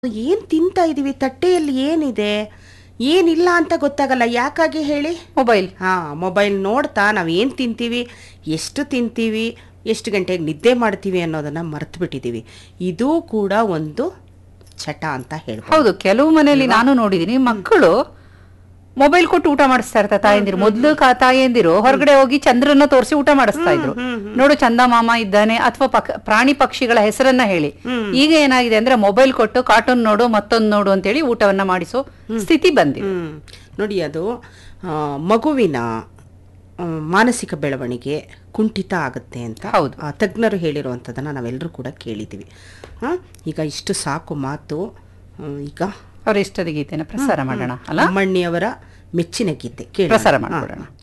ಏನ್ ತಿಂತಾ ಇದೀವಿ ತಟ್ಟೆಯಲ್ಲಿ ಏನಿದೆ ಏನಿಲ್ಲ ಅಂತ ಗೊತ್ತಾಗಲ್ಲ ಯಾಕಾಗಿ ಹೇಳಿ ಮೊಬೈಲ್ ಹಾ ಮೊಬೈಲ್ ನೋಡ್ತಾ ನಾವ್ ಏನ್ ತಿಂತೀವಿ ಎಷ್ಟು ತಿಂತೀವಿ ಎಷ್ಟು ಗಂಟೆಗೆ ನಿದ್ದೆ ಮಾಡ್ತೀವಿ ಅನ್ನೋದನ್ನ ಮರ್ತು ಬಿಟ್ಟಿದೀವಿ ಇದು ಕೂಡ ಒಂದು ಚಟ ಅಂತ ಹೇಳ್ಬೋದು ಹೌದು ಕೆಲವು ಮನೆಯಲ್ಲಿ ನಾನು ನೋಡಿದೀನಿ ಮಕ್ಕಳು ಮೊಬೈಲ್ ಕೊಟ್ಟು ಊಟ ಮಾಡಿಸ್ತಾ ಇರ್ತಾರೆ ತಾಯಂದಿರು ಮೊದ್ಲು ಕಾ- ತಾಯಂದಿರು ಹೊರಗಡೆ ಹೋಗಿ ಚಂದ್ರನ್ನ ತೋರಿಸಿ ಊಟ ಮಾಡಿಸ್ತಾ ಇದ್ರು ನೋಡು ಚಂದ ಮಾಮ ಇದ್ದಾನೆ ಅಥವಾ ಪಕ್- ಪ್ರಾಣಿ ಪಕ್ಷಿಗಳ ಹೆಸರನ್ನ ಹೇಳಿ ಈಗ ಏನಾಗಿದೆ ಅಂದ್ರೆ ಮೊಬೈಲ್ ಕೊಟ್ಟು ಕಾರ್ಟೂನ್ ನೋಡು ಮತ್ತೊಂದು ನೋಡು ಅಂತೇಳಿ ಊಟವನ್ನ ಮಾಡಿಸೋ ಸ್ಥಿತಿ ಬಂದಿದೆ ಹ್ಮ್ ನೋಡಿ ಅದು ಆ, ಮಗುವಿನ ಆ, ಮಾನಸಿಕ ಬೆಳವಣಿಗೆ ಕುಂಠಿತ ಆಗುತ್ತೆ ಅಂತ ಹೌದು. ಆ, ತಜ್ಞರು ಹೇಳಿರುವಂಥದ್ದನ್ನು ನಾವೆಲ್ಲರೂ ಕೂಡ ಕೇಳಿದ್ದೀವಿ ಹಾಂ ಈಗ ಇಷ್ಟು ಸಾಕು ಮಾತು ಆ, ಈಗ ಅವ್ರ ಇಷ್ಟದ ಗೀತೆನ ಪ್ರಸಾರ ಮಾಡೋಣ ಅಲ್ಲ ಅಮ್ಮಣ್ಣಿಯವರ ಮೆಚ್ಚಿನ ಗೀತೆ ಕೇಳಿ ಪ್ರಸಾರ ಮಾಡ್ಬಿಡೋಣ